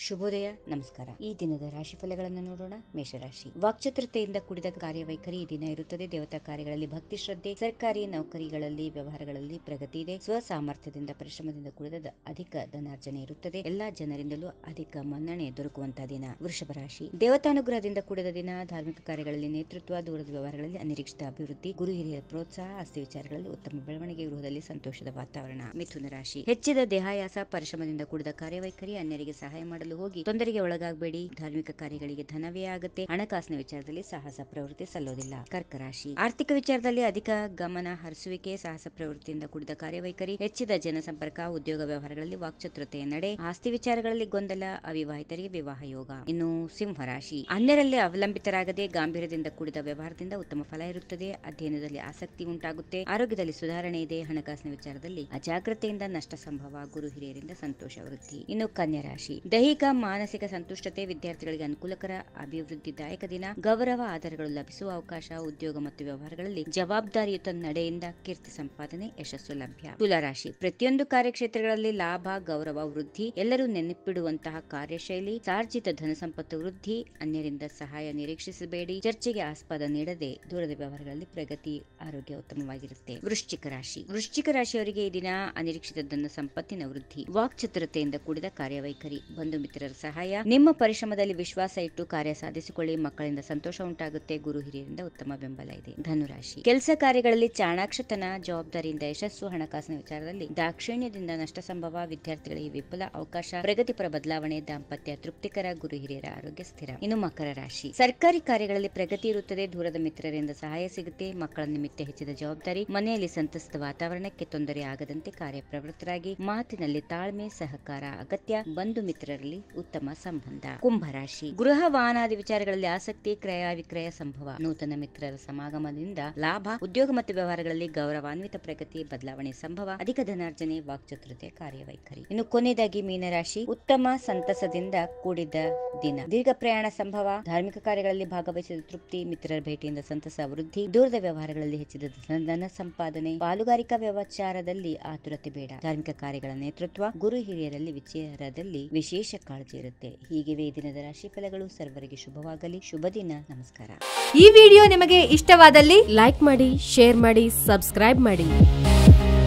ಶುಭೋದಯ ನಮಸ್ಕಾರ ಈ ದಿನದ ರಾಶಿ ಫಲಗಳನ್ನು ನೋಡೋಣ ಮೇಷರಾಶಿ ವಾಕ್ಚತುರತೆಯಿಂದ ಕೂಡಿದ ಕಾರ್ಯವೈಖರಿ ಈ ದಿನ ಇರುತ್ತದೆ ದೇವತಾ ಕಾರ್ಯಗಳಲ್ಲಿ ಭಕ್ತಿ ಶ್ರದ್ಧೆ ಸರ್ಕಾರಿ ನೌಕರಿಗಳಲ್ಲಿ ವ್ಯವಹಾರಗಳಲ್ಲಿ ಪ್ರಗತಿ ಇದೆ ಸ್ವ ಸಾಮರ್ಥ್ಯದಿಂದ ಪರಿಶ್ರಮದಿಂದ ಕೂಡಿದ ಅಧಿಕ ಧನಾರ್ಜನೆ ಇರುತ್ತದೆ ಎಲ್ಲಾ ಜನರಿಂದಲೂ ಅಧಿಕ ಮನ್ನಣೆ ದೊರಕುವಂತಹ ದಿನ ವೃಷಭ ರಾಶಿ ದೇವತಾನುಗ್ರಹದಿಂದ ಕೂಡಿದ ದಿನ ಧಾರ್ಮಿಕ ಕಾರ್ಯಗಳಲ್ಲಿ ನೇತೃತ್ವ ದೂರದ ವ್ಯವಹಾರಗಳಲ್ಲಿ ಅನಿರೀಕ್ಷಿತ ಅಭಿವೃದ್ಧಿ ಗುರು ಹಿರಿಯರ ಪ್ರೋತ್ಸಾಹ ಆಸ್ತಿ ವಿಚಾರಗಳಲ್ಲಿ ಉತ್ತಮ ಬೆಳವಣಿಗೆ ಗೃಹದಲ್ಲಿ ಸಂತೋಷದ ವಾತಾವರಣ ಮಿಥುನ ರಾಶಿ ಹೆಚ್ಚಿದ ದೇಹಾಯಾಸ ಪರಿಶ್ರಮದಿಂದ ಕೂಡಿದ ಕಾರ್ಯವೈಖರಿ ಅನ್ಯರಿಗೆ ಸಹಾಯ ಮಾಡಲು ಹೋಗಿ ತೊಂದರೆಗೆ ಒಳಗಾಗಬೇಡಿ ಧಾರ್ಮಿಕ ಕಾರ್ಯಗಳಿಗೆ ಧನವೇ ಆಗುತ್ತೆ ಹಣಕಾಸಿನ ವಿಚಾರದಲ್ಲಿ ಸಾಹಸ ಪ್ರವೃತ್ತಿ ಸಲ್ಲೋದಿಲ್ಲ ಕರ್ಕ ರಾಶಿ ಆರ್ಥಿಕ ವಿಚಾರದಲ್ಲಿ ಅಧಿಕ ಗಮನ ಹರಿಸುವಿಕೆ ಸಾಹಸ ಪ್ರವೃತ್ತಿಯಿಂದ ಕೂಡಿದ ಕಾರ್ಯವೈಖರಿ ಹೆಚ್ಚಿದ ಜನಸಂಪರ್ಕ ಉದ್ಯೋಗ ವ್ಯವಹಾರಗಳಲ್ಲಿ ವಾಕ್ಚತುರತೆಯ ನಡೆ ಆಸ್ತಿ ವಿಚಾರಗಳಲ್ಲಿ ಗೊಂದಲ ಅವಿವಾಹಿತರಿಗೆ ವಿವಾಹ ಯೋಗ ಇನ್ನು ಸಿಂಹ ರಾಶಿ ಅನ್ಯರಲ್ಲಿ ಅವಲಂಬಿತರಾಗದೆ ಗಾಂಭೀರ್ಯದಿಂದ ಕೂಡಿದ ವ್ಯವಹಾರದಿಂದ ಉತ್ತಮ ಫಲ ಇರುತ್ತದೆ ಅಧ್ಯಯನದಲ್ಲಿ ಆಸಕ್ತಿ ಉಂಟಾಗುತ್ತೆ ಆರೋಗ್ಯದಲ್ಲಿ ಸುಧಾರಣೆ ಇದೆ ಹಣಕಾಸಿನ ವಿಚಾರದಲ್ಲಿ ಅಜಾಗ್ರತೆಯಿಂದ ನಷ್ಟ ಸಂಭವ ಗುರು ಹಿರಿಯರಿಂದ ಸಂತೋಷ ವೃದ್ಧಿ ಇನ್ನು ಕನ್ಯಾ ರಾಶಿ ದೈಹಿಕ ಮಾನಸಿಕ ಸಂತುಷ್ಟತೆ ವಿದ್ಯಾರ್ಥಿಗಳಿಗೆ ಅನುಕೂಲಕರ ಅಭಿವೃದ್ಧಿದಾಯಕ ದಿನ ಗೌರವ ಆಧಾರಗಳು ಲಭಿಸುವ ಅವಕಾಶ ಉದ್ಯೋಗ ಮತ್ತು ವ್ಯವಹಾರಗಳಲ್ಲಿ ಜವಾಬ್ದಾರಿಯುತ ನಡೆಯಿಂದ ಕೀರ್ತಿ ಸಂಪಾದನೆ ಯಶಸ್ಸು ಲಭ್ಯ ತುಲಾರಾಶಿ ಪ್ರತಿಯೊಂದು ಕಾರ್ಯಕ್ಷೇತ್ರಗಳಲ್ಲಿ ಲಾಭ ಗೌರವ ವೃದ್ಧಿ ಎಲ್ಲರೂ ನೆನಪಿಡುವಂತಹ ಕಾರ್ಯಶೈಲಿ ಸಾರ್ಜಿತ ಧನ ಸಂಪತ್ತು ವೃದ್ಧಿ ಅನ್ಯರಿಂದ ಸಹಾಯ ನಿರೀಕ್ಷಿಸಬೇಡಿ ಚರ್ಚೆಗೆ ಆಸ್ಪದ ನೀಡದೆ ದೂರದ ವ್ಯವಹಾರಗಳಲ್ಲಿ ಪ್ರಗತಿ ಆರೋಗ್ಯ ಉತ್ತಮವಾಗಿರುತ್ತೆ ವೃಶ್ಚಿಕ ರಾಶಿ ವೃಶ್ಚಿಕ ರಾಶಿಯವರಿಗೆ ಈ ದಿನ ಅನಿರೀಕ್ಷಿತ ಧನ ಸಂಪತ್ತಿನ ವೃದ್ಧಿ ವಾಕ್ಚತುರತೆಯಿಂದ ಕೂಡಿದ ಕಾರ್ಯವೈಖರಿ ಬಂಧು ಮಿತ್ರರ ಸಹಾಯ ನಿಮ್ಮ ಪರಿಶ್ರಮದಲ್ಲಿ ವಿಶ್ವಾಸ ಇಟ್ಟು ಕಾರ್ಯ ಸಾಧಿಸಿಕೊಳ್ಳಿ ಮಕ್ಕಳಿಂದ ಸಂತೋಷ ಉಂಟಾಗುತ್ತೆ ಗುರು ಹಿರಿಯರಿಂದ ಉತ್ತಮ ಬೆಂಬಲ ಇದೆ ಧನುರಾಶಿ ಕೆಲಸ ಕಾರ್ಯಗಳಲ್ಲಿ ಚಾಣಾಕ್ಷತನ ಜವಾಬ್ದಾರಿಯಿಂದ ಯಶಸ್ಸು ಹಣಕಾಸಿನ ವಿಚಾರದಲ್ಲಿ ದಾಕ್ಷಿಣ್ಯದಿಂದ ನಷ್ಟ ಸಂಭವ ವಿದ್ಯಾರ್ಥಿಗಳಿಗೆ ವಿಪುಲ ಅವಕಾಶ ಪ್ರಗತಿಪರ ಬದಲಾವಣೆ ದಾಂಪತ್ಯ ತೃಪ್ತಿಕರ ಗುರು ಹಿರಿಯರ ಆರೋಗ್ಯ ಸ್ಥಿರ ಇನ್ನು ಮಕರ ರಾಶಿ ಸರ್ಕಾರಿ ಕಾರ್ಯಗಳಲ್ಲಿ ಪ್ರಗತಿ ಇರುತ್ತದೆ ದೂರದ ಮಿತ್ರರಿಂದ ಸಹಾಯ ಸಿಗುತ್ತೆ ಮಕ್ಕಳ ನಿಮಿತ್ತ ಹೆಚ್ಚಿದ ಜವಾಬ್ದಾರಿ ಮನೆಯಲ್ಲಿ ಸಂತಸದ ವಾತಾವರಣಕ್ಕೆ ತೊಂದರೆ ಆಗದಂತೆ ಕಾರ್ಯಪ್ರವೃತ್ತರಾಗಿ ಮಾತಿನಲ್ಲಿ ತಾಳ್ಮೆ ಸಹಕಾರ ಅಗತ್ಯ ಬಂಧು ಮಿತ್ರರಲ್ಲಿ ಉತ್ತಮ ಸಂಬಂಧ ಕುಂಭರಾಶಿ ಗೃಹ ವಾಹನಾದಿ ವಿಚಾರಗಳಲ್ಲಿ ಆಸಕ್ತಿ ಕ್ರಯ ವಿಕ್ರಯ ಸಂಭವ ನೂತನ ಮಿತ್ರರ ಸಮಾಗಮದಿಂದ ಲಾಭ ಉದ್ಯೋಗ ಮತ್ತು ವ್ಯವಹಾರಗಳಲ್ಲಿ ಗೌರವಾನ್ವಿತ ಪ್ರಗತಿ ಬದಲಾವಣೆ ಸಂಭವ ಅಧಿಕ ಧನಾರ್ಜನೆ ವಾಕ್ಚತುರತೆ ಕಾರ್ಯವೈಖರಿ ಇನ್ನು ಕೊನೆಯದಾಗಿ ಮೀನರಾಶಿ ಉತ್ತಮ ಸಂತಸದಿಂದ ಕೂಡಿದ ದಿನ ದೀರ್ಘ ಪ್ರಯಾಣ ಸಂಭವ ಧಾರ್ಮಿಕ ಕಾರ್ಯಗಳಲ್ಲಿ ಭಾಗವಹಿಸಿದ ತೃಪ್ತಿ ಮಿತ್ರರ ಭೇಟಿಯಿಂದ ಸಂತಸ ವೃದ್ಧಿ ದೂರದ ವ್ಯವಹಾರಗಳಲ್ಲಿ ಹೆಚ್ಚಿದ ಧನ- ಧನ ಸಂಪಾದನೆ ಪಾಲುಗಾರಿಕಾ ವ್ಯವಚಾರದಲ್ಲಿ ಆತುರತೆ ಬೇಡ ಧಾರ್ಮಿಕ ಕಾರ್ಯಗಳ ನೇತೃತ್ವ ಗುರು ಹಿರಿಯರಲ್ಲಿ ವಿಚಾರದಲ್ಲಿ ವಿಶೇಷ ಕಾಳಜಿ ಇರುತ್ತೆ ಹೀಗಿವೆ ಈ ದಿನದ ರಾಶಿ ಫಲಗಳು ಸರ್ವರಿಗೆ ಶುಭವಾಗಲಿ ಶುಭ ದಿನ ನಮಸ್ಕಾರ ಈ ವಿಡಿಯೋ ನಿಮಗೆ ಇಷ್ಟವಾದಲ್ಲಿ ಲೈಕ್ ಮಾಡಿ ಶೇರ್ ಮಾಡಿ ಸಬ್ಸ್ಕ್ರೈಬ್ ಮಾಡಿ